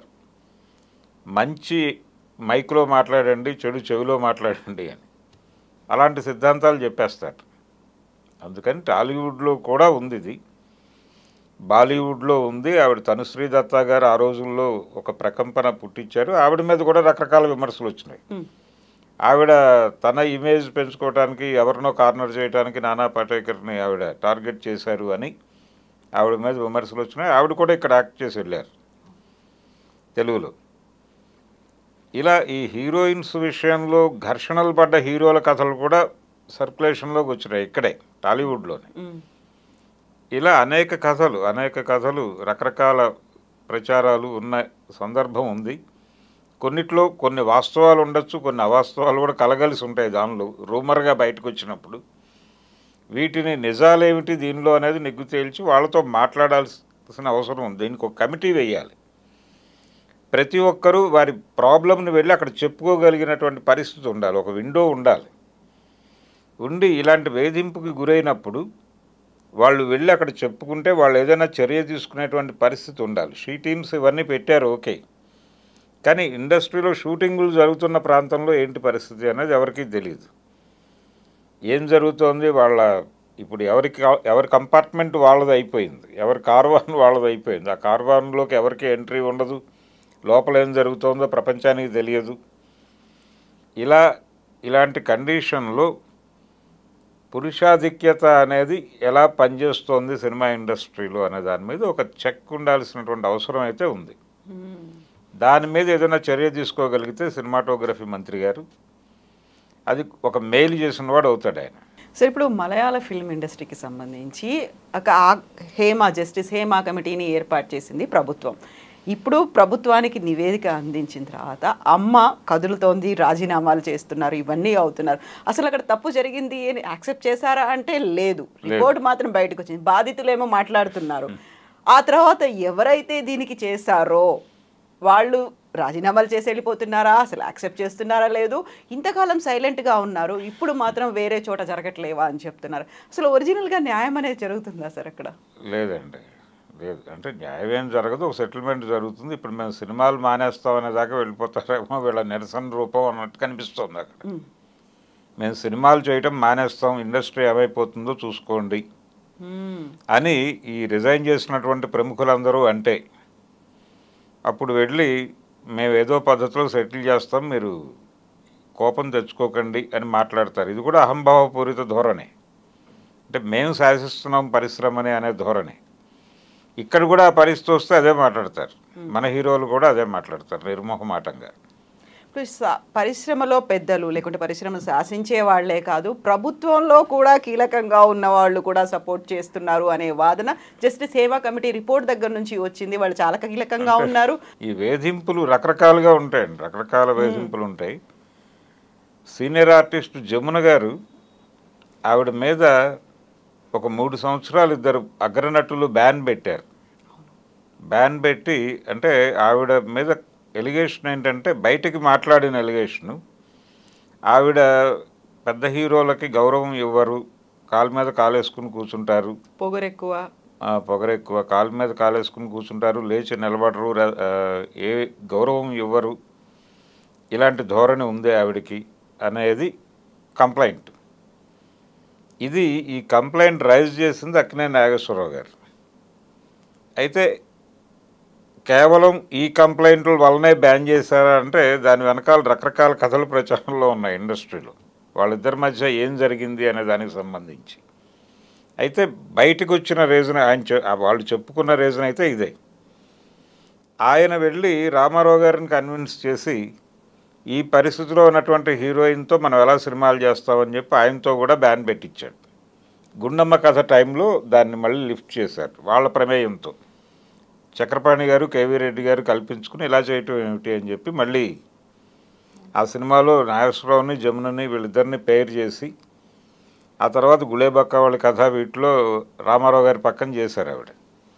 మంచి మైక్లో మాట్లాడండి చెడు చెవిలో మాట్లాడండి అని అలాంటి సిద్ధాంతాలు చెప్పేస్తారు అందుకని టాలీవుడ్లో కూడా ఉంది ఇది బాలీవుడ్లో ఉంది ఆవిడ తనుశ్రీ దత్తా గారు ఆ రోజుల్లో ఒక ప్రకంపన పుట్టించారు ఆవిడ మీద కూడా రకరకాల విమర్శలు వచ్చినాయి ఉమ్. ఆవిడ తన ఇమేజ్ పెంచుకోవడానికి ఎవరినో కార్నర్ చేయడానికి నానా పాటేకర్ని ఆవిడ టార్గెట్ చేశారు అని ఆవిడ మీద విమర్శలు వచ్చినాయి ఆవిడ కూడా ఇక్కడ యాక్ట్ చేసి వెళ్ళారు తెలుగులో ఇలా ఈ హీరోయిన్స్ విషయంలో ఘర్షణలు పడ్డ హీరోల కథలు కూడా సర్క్యులేషన్లోకి వచ్చినాయి ఇక్కడే టాలీవుడ్లోనే ఉమ్. ఇలా అనేక కథలు అనేక కథలు రకరకాల ప్రచారాలు ఉన్న సందర్భం ఉంది కొన్నిట్లో కొన్ని వాస్తవాలు ఉండొచ్చు కొన్ని అవాస్తవాలు కూడా కలగలిసి ఉంటాయి దానిలో రూమర్గా బయటకు వచ్చినప్పుడు వీటిని నిజాలేమిటి దీనిలో అనేది నిగ్గు తేల్చి వాళ్ళతో మాట్లాడాల్సిన అవసరం ఉంది దీనికి ఒక కమిటీ వేయాలి ప్రతి ఒక్కరూ వారి ప్రాబ్లంని వెళ్ళి అక్కడ చెప్పుకోగలిగినటువంటి పరిస్థితి ఉండాలి ఒక విండో ఉండాలి ఉండి ఇలాంటి వేధింపుకి గురైనప్పుడు వాళ్ళు వెళ్ళి అక్కడ చెప్పుకుంటే వాళ్ళు ఏదైనా చర్య తీసుకునేటువంటి పరిస్థితి ఉండాలి షీ టీమ్స్ ఇవన్నీ పెట్టారు ఓకే కానీ ఇండస్ట్రీలో షూటింగులు జరుగుతున్న ప్రాంతంలో ఏంటి పరిస్థితి అనేది ఎవరికీ తెలియదు ఏం జరుగుతోంది వాళ్ళ ఇప్పుడు ఎవరికి ఎవరి కంపార్ట్మెంట్ వాళ్ళది అయిపోయింది ఎవరి కార్వాన్ వాళ్ళది అయిపోయింది ఆ కార్వాన్లోకి ఎవరికి ఎంట్రీ ఉండదు లోపల ఏం జరుగుతోందో ప్రపంచానికి తెలియదు ఇలా ఇలాంటి కండిషన్లో పురుషాధిక్యత అనేది ఎలా పనిచేస్తోంది సినిమా ఇండస్ట్రీలో అనే దాని మీద ఒక చెక్ ఉండాల్సినటువంటి అవసరం అయితే ఉంది దాని మీద ఏదైనా చర్య తీసుకోగలిగితే సినిమాటోగ్రఫీ మంత్రి గారు అది ఒక మెయిల్ చేసిన వాడు అవుతాడు ఆయన సరే ఇప్పుడు మలయాళ ఫిల్మ్ ఇండస్ట్రీకి సంబంధించి ఒక ఆ- హేమ జస్టిస్ హేమ కమిటీని ఏర్పాటు చేసింది ప్రభుత్వం ఇప్పుడు ప్రభుత్వానికి నివేదిక అందించిన తర్వాత అమ్మ కదులుతోంది రాజీనామాలు చేస్తున్నారు ఇవన్నీ అవుతున్నారు అసలు అక్కడ తప్పు జరిగింది అని యాక్సెప్ట్ చేశారా అంటే లేదు రిపోర్ట్ మాత్రం బయటకు వచ్చింది బాధితులేమో మాట్లాడుతున్నారు ఆ తర్వాత ఎవరైతే దీనికి చేశారో వాళ్ళు రాజీనామాలు చేసి వెళ్ళిపోతున్నారా అసలు యాక్సెప్ట్ చేస్తున్నారా లేదు ఇంతకాలం సైలెంట్గా ఉన్నారు ఇప్పుడు మాత్రం వేరే చోట జరగట్లేవా అని చెప్తున్నారు అసలు ఒరిజినల్గా న్యాయం అనేది జరుగుతుందా సార్ అక్కడ లేదండి లేదు అంటే న్యాయం ఏం జరగదు ఒక సెటిల్మెంట్ జరుగుతుంది ఇప్పుడు మేము సినిమాలు మానేస్తాం అనే దాకా వెళ్ళిపోతారేమో వీళ్ళ నిరసన రూపం అన్నట్టు కనిపిస్తుంది అక్కడ మ్. మేము సినిమాలు చేయటం మానేస్తాం ఇండస్ట్రీ ఏమైపోతుందో చూసుకోండి మ్మ్. అని ఈ రిజైన్ చేసినటువంటి ప్రముఖులందరూ అంటే అప్పుడు వెళ్ళి మేము ఏదో పద్ధతిలో సెటిల్ చేస్తాం మీరు కోపం తెచ్చుకోకండి అని మాట్లాడతారు ఇది కూడా అహంభావపూరిత ధోరణి అంటే మేము శాసిస్తున్నాం పరిశ్రమని అనే ధోరణి ఇక్కడ కూడా ఆ పరిస్థితి వస్తే అదే మాట్లాడతారు మన హీరోలు కూడా అదే మాట్లాడతారు నిర్మోహమాటంగా ఇప్పుడు స- పరిశ్రమలో పెద్దలు లేకుంటే పరిశ్రమ శాసించే వాళ్లే కాదు ప్రభుత్వంలో కూడా కీలకంగా ఉన్న వాళ్ళు కూడా సపోర్ట్ చేస్తున్నారు అనే వాదన జస్టిస్ సేవా కమిటీ రిపోర్ట్ దగ్గర నుంచి వచ్చింది వాళ్ళు చాలా కీలకంగా ఉన్నారు ఈ వేధింపులు రకరకాలుగా ఉంటాయండి రకరకాల వేధింపులు ఉంటాయి సీనియర్ ఆర్టిస్ట్ జమున గారు ఆవిడ మీద ఒక మూడు సంవత్సరాలు ఇద్దరు అగ్రనటులు బ్యాన్ పెట్టారు బ్యాన్ పెట్టి అంటే ఆవిడ మీద ఎలిగేషన్ ఏంటంటే బయటికి మాట్లాడిన ఎలిగేషను ఆవిడ పెద్ద హీరోలకి గౌరవం ఇవ్వరు కాలు మీద కాలేసుకుని కూర్చుంటారు పొగరెక్కువ ఆ, పొగరెక్కువ కాలు మీద కాలేసుకుని కూర్చుంటారు లేచి నిలబడరు ర- ఆ, ఏ గౌరవం ఇవ్వరు ఇలాంటి ధోరణి ఉంది ఆవిడకి అనేది కంప్లైంట్ ఇది ఈ కంప్లైంట్ రైజ్ చేసింది అక్కినే నాగేశ్వరరావు గారు అయితే కేవలం ఈ కంప్లైంట్ల వల్లనే బ్యాన్ చేశారా అంటే దాని వెనకాల రకరకాల కథలు ప్రచారంలో ఉన్నాయి ఇండస్ట్రీలో వాళ్ళిద్దరి మధ్య ఏం జరిగింది అనే దానికి సంబంధించి అయితే బయటకు వచ్చిన రీజన్ ఆయన చె- ఆ వాళ్ళు చెప్పుకున్న రీజన్ అయితే ఇదే ఆయన వెళ్ళి రామారావు గారిని కన్విన్స్ చేసి ఈ పరిస్థితిలో ఉన్నటువంటి హీరోయిన్తో మనం ఎలా సినిమాలు చేస్తామని చెప్పి ఆయనతో కూడా బ్యాన్ పెట్టించాడు గుండమ్మ కథ టైంలో దాన్ని మళ్ళీ లిఫ్ట్ చేశారు వాళ్ళ ప్రమేయంతో చక్రపాణి గారు కేవీ రెడ్డి గారు కల్పించుకుని ఇలా చేయటం ఏమిటి అని చెప్పి మళ్ళీ ఆ సినిమాలో నాగేశ్వరరావుని జమునని వీళ్ళిద్దరిని పేరు చేసి ఆ తర్వాత గుళేబక్క వాళ్ళ కథ వీటిలో రామారావు గారి పక్కన చేశారు ఆవిడ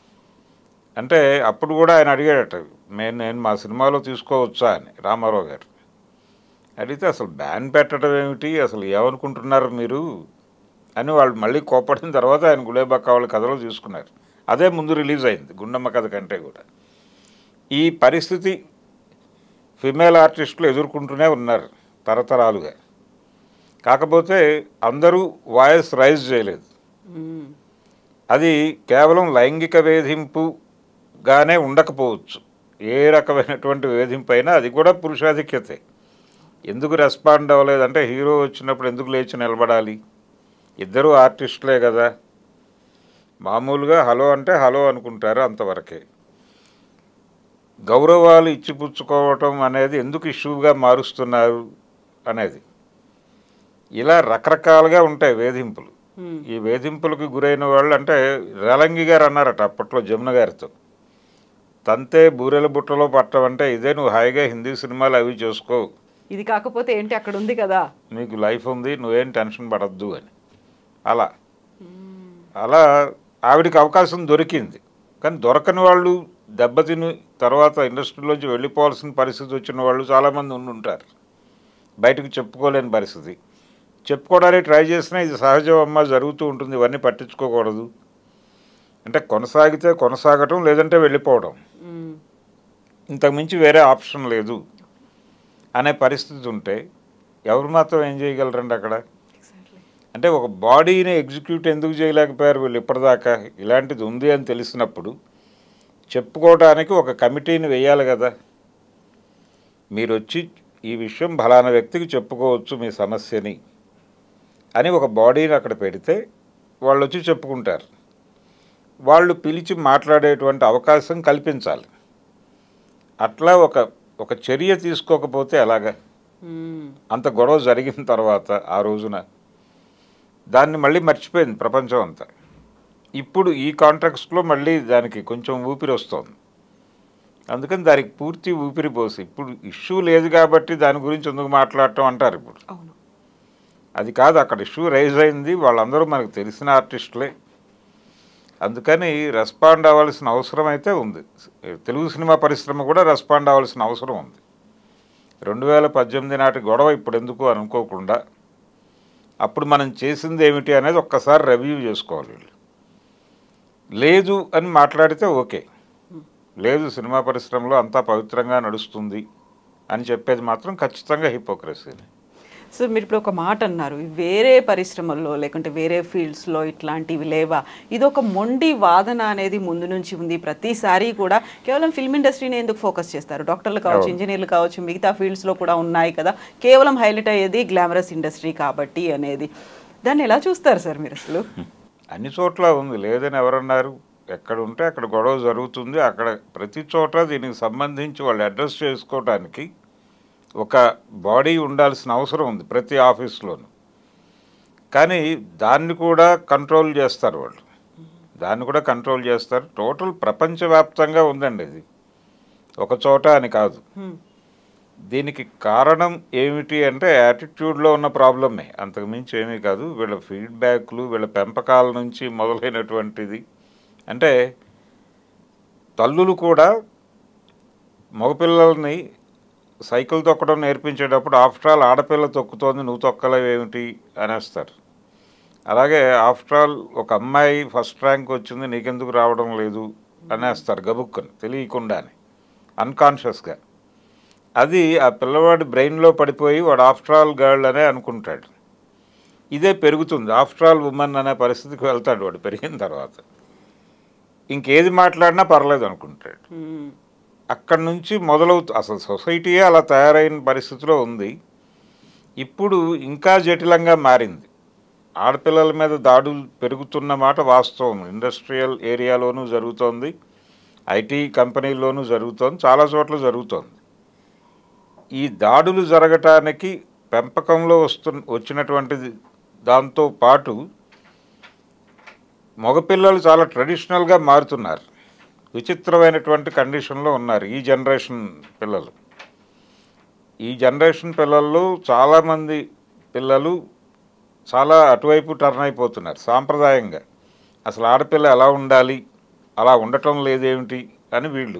అంటే అప్పుడు కూడా ఆయన అడిగాడట నేను నేను మా సినిమాలో తీసుకోవచ్చా అని రామారావు గారు అడిగితే అసలు బ్యాన్ పెట్టడం ఏమిటి అసలు ఏమనుకుంటున్నారు మీరు అని వాళ్ళు మళ్ళీ కోపడిన తర్వాత ఆయన గుళేబక్క వాళ్ళ కథలో తీసుకున్నారు అదే ముందు రిలీజ్ అయింది గుండమ్మ కథ కంటే కూడా ఈ పరిస్థితి ఫిమేల్ ఆర్టిస్టులు ఎదుర్కొంటూనే ఉన్నారు తరతరాలుగా కాకపోతే అందరూ వాయిస్ రైజ్ చేయలేదు మ్మ్. అది కేవలం లైంగిక వేధింపుగానే ఉండకపోవచ్చు ఏ రకమైనటువంటి వేధింపు అయినా అది కూడా పురుషాధిక్యతే ఎందుకు రెస్పాండ్ అవ్వలేదంటే హీరో వచ్చినప్పుడు ఎందుకు లేచి నిలబడాలి ఇద్దరు ఆర్టిస్టులే కదా మామూలుగా హలో అంటే హలో అనుకుంటారు అంతవరకే గౌరవాలు ఇచ్చిపుచ్చుకోవటం అనేది ఎందుకు ఇష్యూగా మారుస్తున్నారు అనేది ఇలా రకరకాలుగా ఉంటాయి వేధింపులు మ్మ్. ఈ వేధింపులకు గురైన వాళ్ళు అంటే రేలంగి గారు అన్నారట అప్పట్లో జమున గారితో తంతే బూరెల బుట్టలో పట్టమంటే ఇదే నువ్వు హాయిగా హిందీ సినిమాలు అవి చేసుకో ఇది కాకపోతే ఏంటి అక్కడ ఉంది కదా నీకు లైఫ్ ఉంది నువ్వేం టెన్షన్ పడద్దు అని అలా అలా ఆవిడికి అవకాశం దొరికింది కానీ దొరకని వాళ్ళు దెబ్బతిని తర్వాత ఇండస్ట్రీలోంచి వెళ్ళిపోవాల్సిన పరిస్థితి వచ్చిన వాళ్ళు చాలామంది ఉండి ఉంటారు బయటకు చెప్పుకోలేని పరిస్థితి చెప్పుకోవడానికి ట్రై చేసినా ఇది సహజం అమ్మ జరుగుతూ ఉంటుంది ఇవన్నీ పట్టించుకోకూడదు అంటే కొనసాగితే కొనసాగటం లేదంటే వెళ్ళిపోవడం మ్మ్. ఇంతకుమించి వేరే ఆప్షన్ లేదు అనే పరిస్థితి ఉంటే ఎవరు మాత్రం ఏం చేయగలరండి అక్కడ Exactly. అంటే ఒక బాడీని ఎగ్జిక్యూట్ ఎందుకు చేయలేకపోయారు వీళ్ళు ఇప్పటిదాకా ఇలాంటిది ఉంది అని తెలిసినప్పుడు చెప్పుకోవడానికి ఒక కమిటీని వేయాలి కదా మీరు వచ్చి ఈ విషయం ఫలానా వ్యక్తికి చెప్పుకోవచ్చు మీ సమస్యని అని ఒక బాడీని అక్కడ పెడితే వాళ్ళు వచ్చి చెప్పుకుంటారు వాళ్ళు పిలిచి మాట్లాడేటువంటి అవకాశం కల్పించాలి అట్లా ఒక ఒక చర్య తీసుకోకపోతే ఎలాగా మ్మ్. అంత గొడవ జరిగిన తర్వాత ఆ రోజున దాన్ని మళ్ళీ మర్చిపోయింది ప్రపంచం అంతా ఇప్పుడు ఈ కాంట్రాక్ట్స్లో మళ్ళీ దానికి కొంచెం ఊపిరి వస్తుంది అందుకని దానికి పూర్తి ఊపిరి పోసి ఇప్పుడు ఇష్యూ లేదు కాబట్టి దాని గురించి ఎందుకు మాట్లాడటం అంటారు ఇప్పుడు అవును అది కాదు అక్కడ ఇష్యూ రైజ్ అయింది వాళ్ళందరూ మనకు తెలిసిన ఆర్టిస్టులే అందుకని రెస్పాండ్ అవ్వాల్సిన అవసరం అయితే ఉంది తెలుగు సినిమా పరిశ్రమ కూడా రెస్పాండ్ అవ్వాల్సిన అవసరం ఉంది రెండు వేల పద్దెనిమిది నాటి గొడవ ఇప్పుడు ఎందుకు అనుకోకుండా అప్పుడు మనం చేసింది ఏమిటి అనేది ఒక్కసారి రివ్యూ చేసుకోవాలి వీళ్ళు లేదు అని మాట్లాడితే ఓకే లేదు సినిమా పరిశ్రమలో అంతా పవిత్రంగా నడుస్తుంది అని చెప్పేది మాత్రం ఖచ్చితంగా హిపోక్రసీని సో మీరు ఇప్పుడు ఒక మాట అన్నారు వేరే పరిశ్రమల్లో లేకుంటే వేరే ఫీల్డ్స్లో ఇట్లాంటివి లేవా ఇది ఒక మొండి వాదన అనేది ముందు నుంచి ఉంది ప్రతిసారి కూడా కేవలం ఫిల్మ్ ఇండస్ట్రీని ఎందుకు ఫోకస్ చేస్తారు డాక్టర్లు కావచ్చు అవును. ఇంజనీర్లు కావచ్చు మిగతా ఫీల్డ్స్లో కూడా ఉన్నాయి కదా కేవలం హైలైట్ అయ్యేది గ్లామరస్ ఇండస్ట్రీ కాబట్టి అనేది దాన్ని ఎలా చూస్తారు సార్ మీరు అసలు అన్ని చోట్ల ఉంది లేదని ఎవరన్నారు ఎక్కడ ఉంటే అక్కడ గొడవ జరుగుతుంది అక్కడ ప్రతి చోట దీనికి సంబంధించి వాళ్ళు అడ్రస్ చేసుకోవటానికి ఒక బాడీ ఉండాల్సిన అవసరం ఉంది ప్రతి ఆఫీస్లోనూ కానీ దాన్ని కూడా కంట్రోల్ చేస్తారు వాళ్ళు దాన్ని కూడా కంట్రోల్ చేస్తారు టోటల్ ప్రపంచవ్యాప్తంగా ఉందండి ఇది ఒక చోట అని కాదు హ్మ్. దీనికి కారణం ఏమిటి అంటే యాటిట్యూడ్లో ఉన్న ప్రాబ్లమే అంతకు మించి ఏమీ కాదు వీళ్ళ ఫీడ్బ్యాక్లు వీళ్ళ పెంపకాల నుంచి మొదలైనటువంటిది అంటే తల్లులు కూడా మగపిల్లల్ని సైకిల్ తొక్కడం నేర్పించేటప్పుడు ఆఫ్టర్ ఆల్ ఆడపిల్ల తొక్కుతోంది నువ్వు తొక్కలేవేమిటి అనేస్తారు అలాగే ఆఫ్టర్ ఆల్ ఒక అమ్మాయి ఫస్ట్ ర్యాంక్ వచ్చింది నీకెందుకు రావడం లేదు అనేస్తారు గబుక్కుని తెలియకుండానే అన్కాన్షియస్గా అది ఆ పిల్లవాడి బ్రెయిన్లో పడిపోయి వాడు ఆఫ్టర్ ఆల్ గర్ల్ అనే అనుకుంటాడు ఇదే పెరుగుతుంది ఆఫ్టర్ ఆల్ ఉమెన్ అనే పరిస్థితికి వెళ్తాడు వాడు పెరిగిన తర్వాత ఇంకేది మాట్లాడినా పర్లేదు అనుకుంటాడు హ్మ్. అక్కడి నుంచి మొదలవుతు అసలు సొసైటీయే అలా తయారైన పరిస్థితిలో ఉంది ఇప్పుడు ఇంకా జటిలంగా మారింది ఆడపిల్లల మీద దాడులు పెరుగుతున్న మాట వాస్తవం ఇండస్ట్రియల్ ఏరియాలోనూ జరుగుతోంది ఐటీ కంపెనీల్లోనూ జరుగుతోంది చాలా చోట్ల జరుగుతోంది ఈ దాడులు జరగటానికి పెంపకంలో వస్తు వచ్చినటువంటిది దాంతో పాటు మగపిల్లలు చాలా ట్రెడిషనల్గా మారుతున్నారు విచిత్రమైనటువంటి కండిషన్లో ఉన్నారు ఈ జనరేషన్ పిల్లలు ఈ జనరేషన్ పిల్లల్లో చాలామంది పిల్లలు చాలా అటువైపు టర్న్ అయిపోతున్నారు సాంప్రదాయంగా అసలు ఆడపిల్ల ఎలా ఉండాలి అలా ఉండటం లేదేమిటి అని వీళ్ళు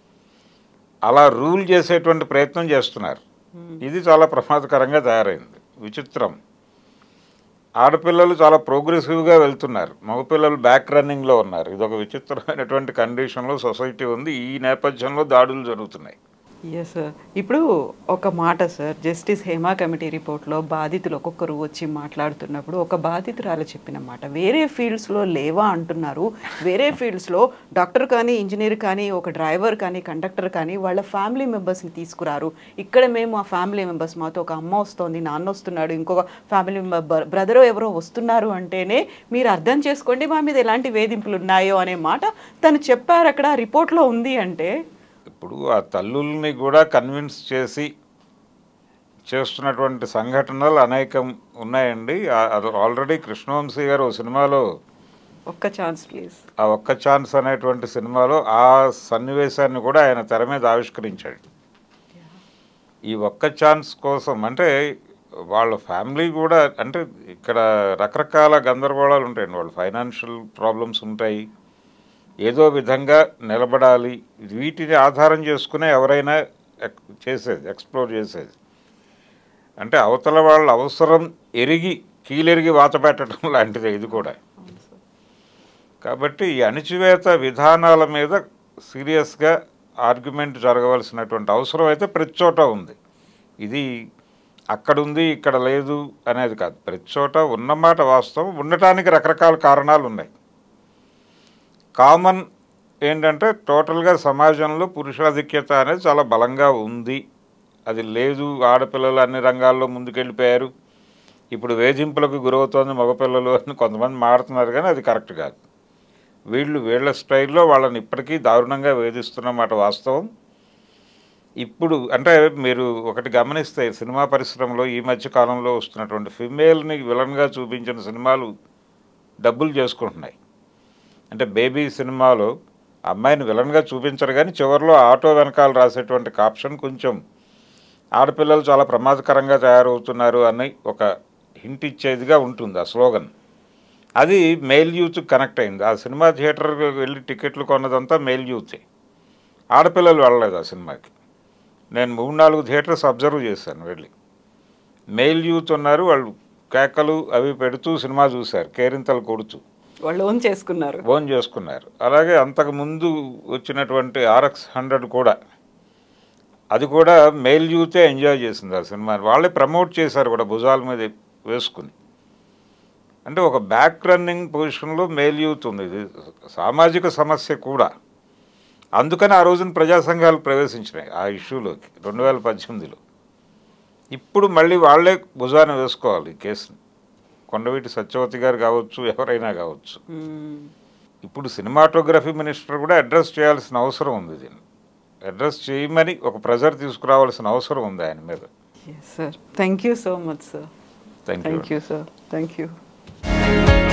అలా రూల్ చేసేటువంటి ప్రయత్నం చేస్తున్నారు ఇది చాలా ప్రమాదకరంగా తయారైంది విచిత్రం ఆడపిల్లలు చాలా ప్రోగ్రెసివ్గా వెళ్తున్నారు మగపిల్లలు బ్యాక్ రన్నింగ్లో ఉన్నారు ఇది ఒక విచిత్రమైనటువంటి కండిషన్లో సొసైటీ ఉంది ఈ నేపథ్యంలో దాడులు జరుగుతున్నాయి ఎస్ సార్ ఇప్పుడు ఒక మాట సార్ జస్టిస్ హేమా కమిటీ రిపోర్ట్లో బాధితులు ఒక్కొక్కరు వచ్చి మాట్లాడుతున్నప్పుడు ఒక బాధితురాలు చెప్పిన మాట వేరే ఫీల్డ్స్లో లేవా అంటున్నారు వేరే ఫీల్డ్స్లో డాక్టర్ కానీ ఇంజనీర్ కానీ ఒక డ్రైవర్ కానీ కండక్టర్ కానీ వాళ్ళ ఫ్యామిలీ మెంబర్స్ని తీసుకురారు ఇక్కడ మేము ఆ ఫ్యామిలీ మెంబర్స్ మాతో ఒక అమ్మ వస్తోంది నాన్న వస్తున్నాడు ఇంకొక ఫ్యామిలీ మెంబర్ బ్రదర్ ఎవరో వస్తున్నారు అంటేనే మీరు అర్థం చేసుకోండి మా మీద ఎలాంటి వేధింపులు ఉన్నాయో అనే మాట తను చెప్పారు అక్కడ ఆ రిపోర్ట్లో ఉంది అంటే ఇప్పుడు ఆ తల్లుల్ని కూడా కన్విన్స్ చేసి చేస్తున్నటువంటి సంఘటనలు అనేకం ఉన్నాయండి ఆ- అది ఆల్రెడీ కృష్ణవంశీ గారు ఓ సినిమాలో ఒక్క ఛాన్స్ ప్లీజ్ ఆ ఒక్క ఛాన్స్ అనేటువంటి సినిమాలో ఆ సన్నివేశాన్ని కూడా ఆయన తెర మీద ఆవిష్కరించాడు ఈ ఒక్క ఛాన్స్ కోసం అంటే వాళ్ళ ఫ్యామిలీ కూడా అంటే ఇక్కడ రకరకాల గందరగోళాలు ఉంటాయండి వాళ్ళ ఫైనాన్షియల్ ప్రాబ్లమ్స్ ఉంటాయి ఏదో విధంగా నిలబడాలి వీటిని ఆధారం చేసుకునే ఎవరైనా ఎక్- చేసేది ఎక్స్ప్లోర్ చేసేది అంటే అవతల వాళ్ళ అవసరం ఎరిగి కీలెరిగి వాత పెట్టడం లాంటిదే ఇది కూడా కాబట్టి ఈ అణిచివేత విధానాల మీద సీరియస్గా ఆర్గ్యుమెంట్ జరగవలసినటువంటి అవసరం అయితే ప్రతి చోట ఉంది ఇది అక్కడ ఉంది ఇక్కడ లేదు అనేది కాదు ప్రతి చోట ఉన్నమాట వాస్తవం ఉండటానికి రకరకాల కారణాలు ఉన్నాయి కామన్ ఏంటంటే టోటల్గా సమాజంలో పురుషాధిక్యత అనేది చాలా బలంగా ఉంది అది లేదు ఆడపిల్లలు అన్ని రంగాల్లో ముందుకెళ్ళిపోయారు ఇప్పుడు వేధింపులకు గురవుతోంది మగపిల్లలు అని కొంతమంది మాడుతున్నారు కానీ అది కరెక్ట్ కాదు వీళ్ళు వీళ్ళ స్టైల్లో వాళ్ళని ఇప్పటికీ దారుణంగా వేధిస్తున్నమాట వాస్తవం ఇప్పుడు అంటే మీరు ఒకటి గమనిస్తే సినిమా పరిశ్రమలో ఈ మధ్య కాలంలో వస్తున్నటువంటి ఫిమేల్ని విలన్గా చూపించిన సినిమాలు డబ్బులు చేసుకుంటున్నాయి అంటే బేబీ సినిమాలో అమ్మాయిని విలన్గా చూపించరు కానీ చివరిలో ఆటో వెనకాల రాసేటువంటి కాప్షన్ కొంచెం ఆడపిల్లలు చాలా ప్రమాదకరంగా తయారవుతున్నారు అని ఒక హింట్ ఇచ్చేదిగా ఉంటుంది ఆ స్లోగన్ అది మెయిల్ యూత్ కనెక్ట్ అయింది ఆ సినిమా థియేటర్కి వెళ్ళి టికెట్లు కొన్నదంతా మెయిల్ యూతే ఆడపిల్లలు వెళ్ళలేదు ఆ సినిమాకి నేను మూడు నాలుగు థియేటర్స్ అబ్జర్వ్ చేశాను వెళ్ళి మెయిల్ యూత్ ఉన్నారు వాళ్ళు కేకలు అవి పెడుతూ సినిమా చూశారు కేరింతలు కొడుతూ వాళ్ళు ఓన్ చేసుకున్నారు ఓన్ చేసుకున్నారు అలాగే అంతకు ముందు వచ్చినటువంటి ఆర్ఎక్స్ హండ్రెడ్ కూడా అది కూడా మెయిల్ యూతే ఎంజాయ్ చేసింది ఆ సినిమాని వాళ్ళే ప్రమోట్ చేశారు కూడా భుజాల మీద వేసుకుని అంటే ఒక బ్యాక్ రన్నింగ్ పొజిషన్లో మెయిల్ యూత్ ఉంది ఇది సామాజిక సమస్య కూడా అందుకని ఆ రోజున ప్రజా సంఘాలు ప్రవేశించినాయి ఆ ఇష్యూలోకి రెండు వేల పద్దెనిమిదిలో ఇప్పుడు మళ్ళీ వాళ్ళే భుజాన వేసుకోవాలి ఈ కేసుని కొండవీటి సత్యవతి గారు కావచ్చు ఎవరైనా కావచ్చు మ్మ్. ఇప్పుడు సినిమాటోగ్రఫీ మినిస్టర్ కూడా అడ్రస్ చేయాల్సిన అవసరం ఉంది దీన్ని అడ్రస్ చేయమని ఒక ప్రెజర్ తీసుకురావాల్సిన అవసరం ఉంది ఆయన మీద yes sir thank you so much sir thank you thank you sir thank you